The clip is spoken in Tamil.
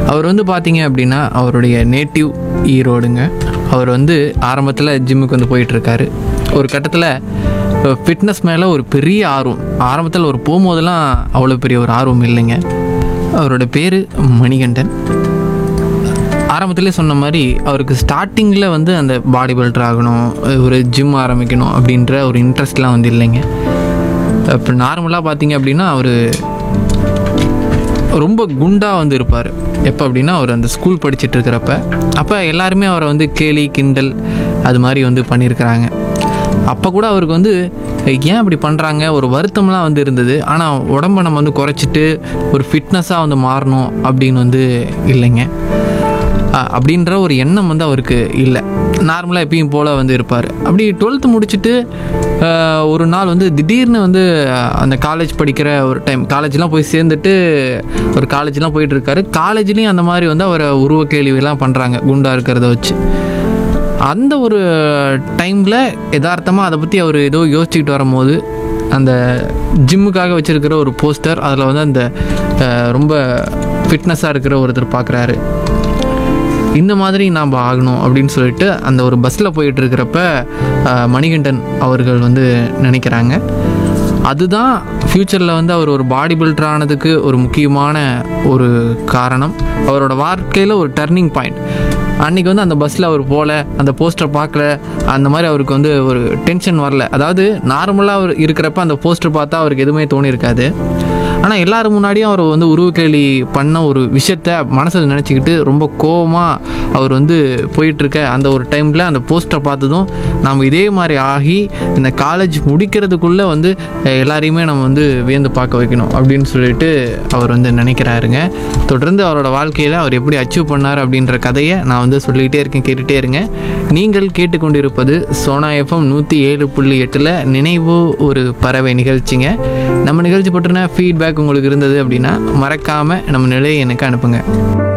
அவர் வந்து பார்த்தீங்க அப்படின்னா அவருடைய நேட்டிவ் ஈரோடுங்க அவர் வந்து ஆரம்பத்தில் ஜிம்முக்கு வந்து போயிட்டுருக்காரு ஒரு கட்டத்தில் ஃபிட்னஸ் மேலே ஒரு பெரிய ஆர்வம் ஆரம்பத்தில் ஒரு போகும்போதெல்லாம் அவ்வளோ பெரிய ஒரு ஆர்வம் இல்லைங்க அவரோட பேர் மணிகண்டன் ஆரம்பத்திலே சொன்ன மாதிரி அவருக்கு ஸ்டார்டிங்கில் வந்து அந்த பாடி பில்டர் ஆகணும் ஒரு ஜிம் ஆரம்பிக்கணும் அப்படின்ற ஒரு இன்ட்ரெஸ்ட்லாம் வந்து இல்லைங்க இப்போ நார்மலாக பார்த்தீங்க அப்படின்னா அவர் ரொம்ப குண்டாக வந்து இருப்பார் எப்போ அப்படின்னா அவர் அந்த ஸ்கூல் படிச்சுட்டு இருக்கிறப்ப அப்போ எல்லாருமே அவரை வந்து கேலி கிண்டல் அது மாதிரி வந்து பண்ணியிருக்கிறாங்க அப்போ கூட அவருக்கு வந்து ஏன் அப்படி பண்ணுறாங்க ஒரு வருத்தம்லாம் வந்து இருந்தது ஆனால் உடம்ப நம்ம வந்து குறைச்சிட்டு ஒரு ஃபிட்னஸாக வந்து மாறணும் அப்படின்னு வந்து இல்லைங்க அ- அப்படின்ற ஒரு எண்ணம் வந்து அவருக்கு இல்லை நார்மலாக எப்பயும் போல் வந்து இருப்பார் அப்படி டுவெல்த்து முடிச்சுட்டு அஹ், ஒரு நாள் வந்து திடீர்னு வந்து அஹ், அந்த காலேஜ் படிக்கிற ஒரு டைம் காலேஜ்லாம் போய் சேர்ந்துட்டு ஒரு காலேஜ்லாம் போயிட்டு இருக்காரு காலேஜ்லேயும் அந்த மாதிரி வந்து அவரை உருவ கேள்வியெல்லாம் பண்ணுறாங்க குண்டா இருக்கிறத வச்சு அந்த ஒரு டைமில் யதார்த்தமாக அதை பற்றி அவர் ஏதோ யோசிச்சுக்கிட்டு வரும்போது அந்த ஜிம்முக்காக வச்சுருக்கிற ஒரு போஸ்டர் அதில் வந்து அந்த அஹ், ரொம்ப ஃபிட்னஸாக இருக்கிற ஒருத்தர் பார்க்குறாரு இந்த மாதிரி நாம் ஆகணும் அப்படின்னு சொல்லிட்டு அந்த ஒரு பஸ்ஸில் போயிட்டு இருக்கிறப்ப அஹ், மணிகண்டன் அவர்கள் வந்து நினைக்கிறாங்க அதுதான் ஃப்யூச்சரில் வந்து அவர் ஒரு பாடி பில்டர் ஆனதுக்கு ஒரு முக்கியமான ஒரு காரணம் அவரோட வாழ்க்கையில் ஒரு டர்னிங் பாயிண்ட் அன்றைக்கி வந்து அந்த பஸ்ஸில் அவர் போகல அந்த போஸ்டரை பார்க்கல அந்த மாதிரி அவருக்கு வந்து ஒரு டென்ஷன் வரல அதாவது நார்மலாக அவர் இருக்கிறப்ப அந்த போஸ்டர் பார்த்தா அவருக்கு எதுவுமே தோணியிருக்காது ஆனால் எல்லாரும் முன்னாடியும் அவர் வந்து உருவக்கேலி பண்ண ஒரு விஷயத்த மனசில் நினச்சிக்கிட்டு ரொம்ப கோவமாக அவர் வந்து போயிட்டுருக்க அந்த ஒரு டைமில் அந்த போஸ்டரை பார்த்ததும் நாம் இதே மாதிரி ஆகி இந்த காலேஜ் முடிக்கிறதுக்குள்ளே வந்து அஹ், எல்லாரையுமே நம்ம வந்து வியந்து பார்க்க வைக்கணும் அப்படின்னு சொல்லிட்டு அவர் வந்து நினைக்கிறாருங்க தொடர்ந்து அவரோட வாழ்க்கையில் அவர் எப்படி அச்சீவ் பண்ணார் அப்படின்ற கதையை நான் வந்து சொல்லிக்கிட்டே இருக்கேன் கேட்டுகிட்டே இருங்க நீங்கள் கேட்டுக்கொண்டிருப்பது சோனா எஃப்எம் நூற்றி ஏழு புள்ளி எட்டில் நினைவு ஒரு பறவை நிகழ்ச்சிங்க நம்ம நிகழ்ச்சி பற்றின ஃபீட்பேக் உங்களுக்கு இருந்தது அப்படின்னா மறக்காமல் நம்ம நிலையை எனக்கு அனுப்புங்க